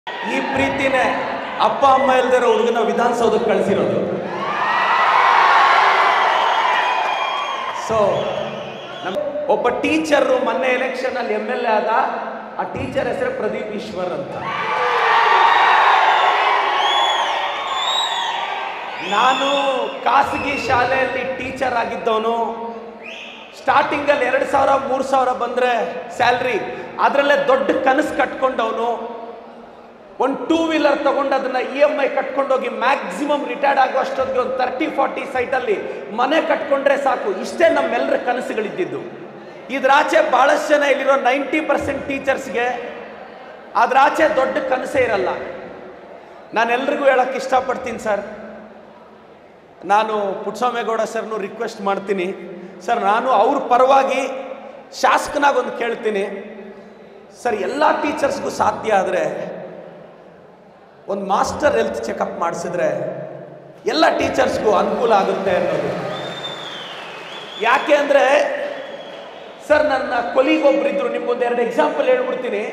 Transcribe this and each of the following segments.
ಈ ಪ್ರೀತಿನೇ ಅಪ್ಪ ಅಮ್ಮ ಇಲ್ದಿರೋ ಹುಡುಗನ ವಿಧಾನಸೌಧಕ್ಕೆ ಕಳಿಸಿರೋದು ಸೊ ನಮ್ಮ ಒಬ್ಬ ಟೀಚರು ಮೊನ್ನೆ ಎಲೆಕ್ಷನ್ ಅಲ್ಲಿ ಎಮ್ ಎಲ್ ಎ ಆದ ಆ ಟೀಚರ್ ಹೆಸರು ಪ್ರದೀಪ್ ಈಶ್ವರ್ ಅಂತ ನಾನು ಖಾಸಗಿ ಶಾಲೆಯಲ್ಲಿ ಟೀಚರ್ ಆಗಿದ್ದವನು ಸ್ಟಾರ್ಟಿಂಗಲ್ಲಿ ಎರಡು ಸಾವಿರ ಮೂರು ಸಾವಿರ ಬಂದರೆ ಸ್ಯಾಲ್ರಿ ಅದರಲ್ಲೇ ದೊಡ್ಡ ಕನಸು ಕಟ್ಕೊಂಡವನು ಒಂದು ಟೂ ವೀಲರ್ ತಗೊಂಡು ಅದನ್ನ ಇ ಎಮ್ ಐ ಕಟ್ಕೊಂಡೋಗಿ ಮ್ಯಾಕ್ಸಿಮಮ್ ರಿಟೈರ್ಡ್ ಆಗೋ ಅಷ್ಟೊತ್ತಿಗೆ ಒಂದು ತರ್ಟಿ ಫಾರ್ಟಿ ಸೈಟಲ್ಲಿ ಮನೆ ಕಟ್ಕೊಂಡ್ರೆ ಸಾಕು ಇಷ್ಟೇ ನಮ್ಮೆಲ್ಲರ ಕನಸುಗಳಿದ್ದಿದ್ದು ಇದ್ರಾಚೆ ಭಾಳಷ್ಟು ಜನ ಇಲ್ಲಿರೋ ನೈಂಟಿ ಪರ್ಸೆಂಟ್ ಟೀಚರ್ಸ್ಗೆ ಅದ್ರಾಚೆ ದೊಡ್ಡ ಕನಸೇ ಇರಲ್ಲ ನಾನೆಲ್ರಿಗೂ ಹೇಳಕ್ಕೆ ಇಷ್ಟಪಡ್ತೀನಿ ಸರ್ ನಾನು ಪುಟ್ಸ್ವಾಮೇಗೌಡ ಸರ್ನು ರಿಕ್ವೆಸ್ಟ್ ಮಾಡ್ತೀನಿ ಸರ್ ನಾನು ಅವ್ರ ಪರವಾಗಿ ಶಾಸಕನಾಗಿ ಒಂದು ಕೇಳ್ತೀನಿ ಸರ್ ಎಲ್ಲ ಟೀಚರ್ಸ್ಗೂ ಸಾಧ್ಯ ಆದರೆ ಒಂದು ಮಾಸ್ಟರ್ ಹೆಲ್ತ್ ಚೆಕಪ್ ಮಾಡಿಸಿದ್ರೆ ಎಲ್ಲ ಟೀಚರ್ಸ್ಗೂ ಅನುಕೂಲ ಆಗುತ್ತೆ ಅನ್ನೋದು ಯಾಕೆ ಅಂದರೆ ಸರ್ ನನ್ನ ಕೊಲೀಗ್ ಒಬ್ರಿದ್ರು ನಿಮ್ಗೊಂದು ಎರಡು ಎಕ್ಸಾಂಪಲ್ ಹೇಳ್ಬಿಡ್ತೀನಿ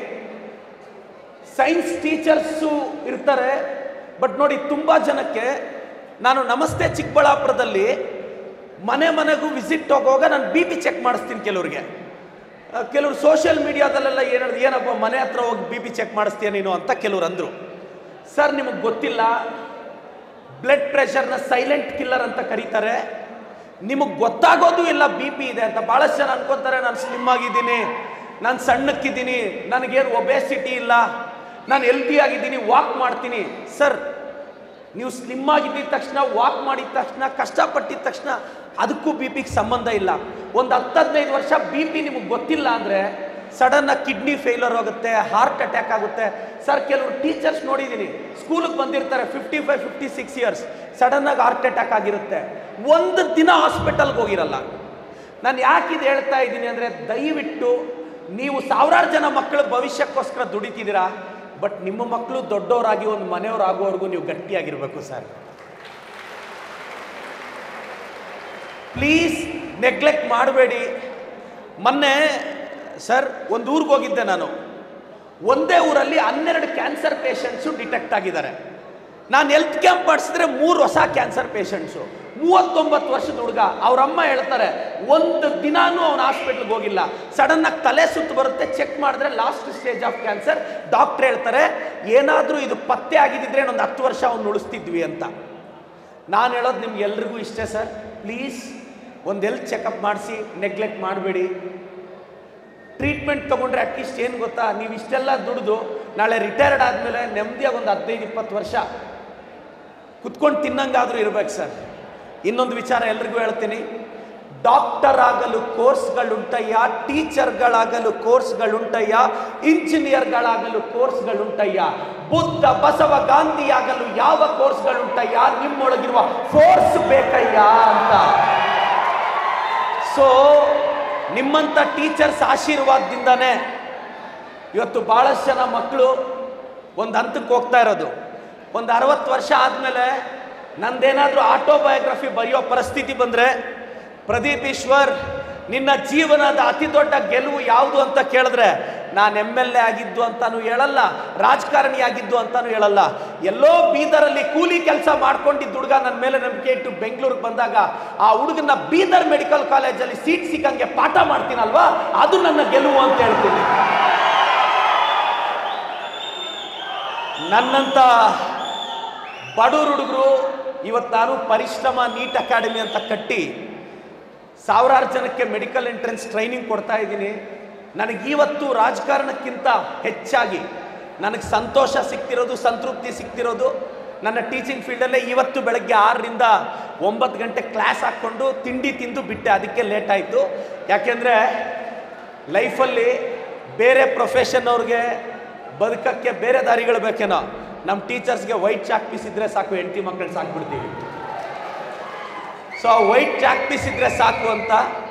ಸೈನ್ಸ್ ಟೀಚರ್ಸು ಇರ್ತಾರೆ ಬಟ್ ನೋಡಿ ತುಂಬ ಜನಕ್ಕೆ ನಾನು ನಮಸ್ತೆ ಚಿಕ್ಕಬಳ್ಳಾಪುರದಲ್ಲಿ ಮನೆ ಮನೆಗೂ ವಿಸಿಟ್ ಹೋಗುವಾಗ ನಾನು ಬಿ ಪಿ ಚೆಕ್ ಮಾಡಿಸ್ತೀನಿ ಕೆಲವ್ರಿಗೆ ಆ, ಕೆಲವ್ರು ಸೋಷಿಯಲ್ ಮೀಡಿಯಾದಲ್ಲೆಲ್ಲ ಏನು ಏನಪ್ಪ ಮನೆ ಹತ್ರ ಹೋಗಿ ಬಿ ಪಿ ಚೆಕ್ ಮಾಡಿಸ್ತೀಯ ನೀನು ಅಂತ ಕೆಲವ್ರು ಅಂದರು ಸರ್ ನಿಮಗೆ ಗೊತ್ತಿಲ್ಲ ಬ್ಲಡ್ ಪ್ರೆಷರ್ನ ಸೈಲೆಂಟ್ ಕಿಲ್ಲರ್ ಅಂತ ಕರೀತಾರೆ ನಿಮಗೆ ಗೊತ್ತಾಗೋದು ಇಲ್ಲ ಬಿ ಪಿ ಇದೆ ಅಂತ ಭಾಳಷ್ಟು ಜನ ಅನ್ಕೊಂತಾರೆ ನಾನು ಸ್ಲಿಮ್ ಆಗಿದ್ದೀನಿ ನಾನು ಸಣ್ಣಕ್ಕಿದ್ದೀನಿ ನನಗೇನು ಒಬೇಸಿಟಿ ಇಲ್ಲ ನಾನು ಹೆಲ್ದಿ ಆಗಿದ್ದೀನಿ ವಾಕ್ ಮಾಡ್ತೀನಿ ಸರ್ ನೀವು ಸ್ಲಿಮ್ ಆಗಿದ್ದ ತಕ್ಷಣ ವಾಕ್ ಮಾಡಿದ ತಕ್ಷಣ ಕಷ್ಟಪಟ್ಟಿದ ತಕ್ಷಣ ಅದಕ್ಕೂ ಬಿ ಪಿಗೆ ಸಂಬಂಧ ಇಲ್ಲ ಒಂದು ಹತ್ತು ಹದಿನೈದು ವರ್ಷ ಬಿ ಪಿ ನಿಮಗೆ ಗೊತ್ತಿಲ್ಲ ಅಂದರೆ ಸಡನ್ನಾಗಿ ಕಿಡ್ನಿ ಫೇಲ್ಯೂರ್ ಆಗುತ್ತೆ ಹಾರ್ಟ್ ಅಟ್ಯಾಕ್ ಆಗುತ್ತೆ ಸರ್ ಕೆಲವರು ಟೀಚರ್ಸ್ ನೋಡಿದ್ದೀನಿ ಸ್ಕೂಲಿಗೆ ಬಂದಿರ್ತಾರೆ fifty five fifty six years ಸಡನ್ನಾಗಿ ಹಾರ್ಟ್ ಅಟ್ಯಾಕ್ ಆಗಿರುತ್ತೆ ಒಂದು ದಿನ ಹಾಸ್ಪಿಟಲ್ಗೆ ಹೋಗಿರಲ್ಲ ನಾನು ಯಾಕೆ ಇದು ಹೇಳ್ತಾ ಇದ್ದೀನಿ ಅಂದರೆ ದಯವಿಟ್ಟು ನೀವು ಸಾವಿರಾರು ಜನ ಮಕ್ಕಳ ಭವಿಷ್ಯಕ್ಕೋಸ್ಕರ ದುಡಿತಿದ್ದೀರಾ ಬಟ್ ನಿಮ್ಮ ಮಕ್ಕಳು ದೊಡ್ಡವರಾಗಿ ಒಂದು ಮನೆಯವರಾಗೋವರೆಗೂ ನೀವು ಗಟ್ಟಿಯಾಗಿರ್ಬೇಕು ಸರ್ ಪ್ಲೀಸ್ ನೆಗ್ಲೆಕ್ಟ್ ಮಾಡಬೇಡಿ ಮೊನ್ನೆ ಸರ್ ಒಂದು ಊರಿಗೆ ಹೋಗಿದ್ದೆ ನಾನು ಒಂದೇ ಊರಲ್ಲಿ ಹನ್ನೆರಡು ಕ್ಯಾನ್ಸರ್ ಪೇಷಂಟ್ಸು ಡಿಟೆಕ್ಟ್ ಆಗಿದ್ದಾರೆ ನಾನು ಹೆಲ್ತ್ ಕ್ಯಾಂಪ್ ಮಾಡಿಸಿದ್ರೆ ಮೂರು ಹೊಸ ಕ್ಯಾನ್ಸರ್ ಪೇಷಂಟ್ಸು ಮೂವತ್ತೊಂಬತ್ತು ವರ್ಷದ ಹುಡುಗ ಅವ್ರ ಅಮ್ಮ ಹೇಳ್ತಾರೆ ಒಂದು ದಿನಾನೂ ಅವನ ಹಾಸ್ಪಿಟ್ಲ್ಗೆ ಹೋಗಿಲ್ಲ ಸಡನ್ನಾಗಿ ತಲೆ ಸುತ್ತು ಬರುತ್ತೆ ಚೆಕ್ ಮಾಡಿದ್ರೆ last stage of cancer doctor ಹೇಳ್ತಾರೆ ಏನಾದರೂ ಇದು ಪತ್ತೆ ಆಗಿದ್ದಿದ್ರೆ ಒಂದು ಹತ್ತು ವರ್ಷ ಅವ್ನು ಉಳಿಸ್ತಿದ್ವಿ ಅಂತ ನಾನು ಹೇಳೋದು ನಿಮ್ಗೆ ಎಲ್ರಿಗೂ ಇಷ್ಟೇ ಸರ್ ಪ್ಲೀಸ್ ಒಂದು ಹೆಲ್ತ್ ಚೆಕಪ್ ಮಾಡಿಸಿ ನೆಗ್ಲೆಕ್ಟ್ ಮಾಡಬೇಡಿ ಟ್ರೀಟ್ಮೆಂಟ್ ತೊಗೊಂಡ್ರೆ ಅಟ್ಲೀಸ್ಟ್ ಏನು ಗೊತ್ತಾ ನೀವು ಇಷ್ಟೆಲ್ಲ ದುಡಿದು ನಾಳೆ ರಿಟೈರ್ಡ್ ಆದಮೇಲೆ ನೆಮ್ಮದಿಯಾಗಿ ಒಂದು ಹದಿನೈದು ಇಪ್ಪತ್ತು ವರ್ಷ ಕುತ್ಕೊಂಡು ತಿನ್ನಂಗಾದರೂ ಇರ್ಬೇಕು ಸರ್ ಇನ್ನೊಂದು ವಿಚಾರ ಎಲ್ರಿಗೂ ಹೇಳ್ತೀನಿ ಡಾಕ್ಟರ್ ಆಗಲು ಕೋರ್ಸ್ಗಳುಂಟಯ್ಯ ಟೀಚರ್ಗಳಾಗಲು ಕೋರ್ಸ್ಗಳುಂಟಯ್ಯ ಇಂಜಿನಿಯರ್ಗಳಾಗಲು ಕೋರ್ಸ್ಗಳುಂಟಯ್ಯ ಬುದ್ಧ ಬಸವ ಗಾಂಧಿಯಾಗಲು ಯಾವ ಕೋರ್ಸ್ಗಳುಂಟಯ್ಯ ನಿಮ್ಮೊಳಗಿರುವ ಫೋರ್ಸ್ ಬೇಕಯ್ಯ ಅಂತ ಸೊ ನಿಮ್ಮಂಥ ಟೀಚರ್ಸ್ ಆಶೀರ್ವಾದದಿಂದನೇ ಇವತ್ತು ಭಾಳಷ್ಟು ಜನ ಮಕ್ಕಳು ಒಂದು ಹಂತಕ್ಕೆ ಹೋಗ್ತಾ ಇರೋದು ಒಂದು ಅರವತ್ತು ವರ್ಷ ಆದಮೇಲೆ ನಂದೇನಾದರೂ ಆಟೋಬಯೋಗ್ರಫಿ ಬರೆಯೋ ಪರಿಸ್ಥಿತಿ ಬಂದರೆ ಪ್ರದೀಪ್ ಈಶ್ವರ್ ನಿನ್ನ ಜೀವನದ ಅತಿ ದೊಡ್ಡ ಗೆಲುವು ಯಾವುದು ಅಂತ ಕೇಳಿದ್ರೆ ನಾನು ಎಮ್ ಎಲ್ ಎ ಆಗಿದ್ದು ಅಂತಾನು ಹೇಳಲ್ಲ ರಾಜಕಾರಣಿ ಆಗಿದ್ದು ಅಂತಾನು ಹೇಳಲ್ಲ ಎಲ್ಲೋ ಬೀದರಲ್ಲಿ ಕೂಲಿ ಕೆಲಸ ಮಾಡ್ಕೊಂಡಿದ್ದ ಹುಡುಗ ನನ್ನ ಮೇಲೆ ನಂಬಿಕೆ ಇಟ್ಟು ಬೆಂಗಳೂರಿಗೆ ಬಂದಾಗ ಆ ಹುಡುಗನ ಬೀದರ್ ಮೆಡಿಕಲ್ ಕಾಲೇಜಲ್ಲಿ ಸೀಟ್ ಸಿಕ್ಕಂಗೆ ಪಾಠ ಮಾಡ್ತೀನಲ್ವಾ ಅದು ನನ್ನ ಗೆಲುವು ಅಂತ ಹೇಳ್ತೀನಿ ನನ್ನಂಥ ಬಡವ್ರ ಹುಡುಗರು ಇವತ್ತು ನಾನು ಪರಿಶ್ರಮ ನೀಟ್ ಅಕಾಡೆಮಿ ಅಂತ ಕಟ್ಟಿ ಸಾವಿರಾರು ಜನಕ್ಕೆ ಮೆಡಿಕಲ್ ಎಂಟ್ರೆನ್ಸ್ ಟ್ರೈನಿಂಗ್ ಕೊಡ್ತಾ ಇದ್ದೀನಿ ನನಗೆ ಇವತ್ತು ರಾಜಕಾರಣಕ್ಕಿಂತ ಹೆಚ್ಚಾಗಿ ನನಗೆ ಸಂತೋಷ ಸಿಗ್ತಿರೋದು ಸಂತೃಪ್ತಿ ಸಿಗ್ತಿರೋದು ನನ್ನ ಟೀಚಿಂಗ್ ಫೀಲ್ಡಲ್ಲೇ ಇವತ್ತು ಬೆಳಗ್ಗೆ ಆರರಿಂದ ಒಂಬತ್ತು ಗಂಟೆ ಕ್ಲಾಸ್ ಹಾಕ್ಕೊಂಡು ತಿಂಡಿ ತಿಂದು ಬಿಟ್ಟೆ ಅದಕ್ಕೆ ಲೇಟ್ ಆಯಿತು ಯಾಕೆಂದರೆ ಲೈಫಲ್ಲಿ ಬೇರೆ ಪ್ರೊಫೆಷನ್ ಅವ್ರಿಗೆ ಬದುಕಕ್ಕೆ ಬೇರೆ ದಾರಿಗಳು ಬೇಕೇನೋ ನಮ್ಮ ಟೀಚರ್ಸ್ಗೆ ವೈಟ್ ಚಾಕ್ ಪೀಸ್ ಇದ್ರೆ ಸಾಕು ಹೆಂಡತಿ ಮಕ್ಕಳು ಸಾಕ್ಬಿಡ್ತೀವಿ ಸೊ ವೈಟ್ ಚಾಕ್ ಪೀಸ್ ಇದ್ರೆ ಸಾಕು ಅಂತ